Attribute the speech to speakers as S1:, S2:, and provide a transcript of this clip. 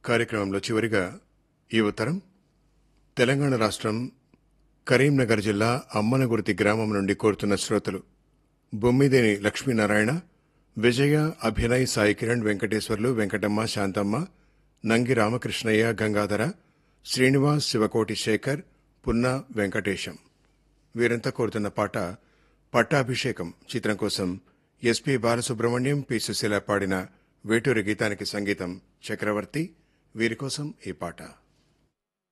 S1: కార్యక్రమంలో చివరిగా ఈ ఉత్తరం తెలంగాణ రాష్ట్రం కరీంనగర్ జిల్లా అమ్మనగుర్తి గ్రామం నుండి కోరుతున్న శ్రోతలు బొమ్మిదేని లక్ష్మీనారాయణ విజయ అభినయ్ సాయి కిరణ్ వెంకటేశ్వర్లు వెంకటమ్మ శాంతమ్మ నంగి రామకృష్ణయ్య గంగాధర శ్రీనివాస్ శివకోటి శేఖర్ పున్న వెంకటేశం వీరంతా కోరుతున్న పాట పట్టాభిషేకం చిత్రం కోసం ఎస్పి బాలసుబ్రహ్మణ్యం పి సుశీల పాడిన వేటూరి గీతానికి సంగీతం చక్రవర్తి వీరి కోసం ఈ పాట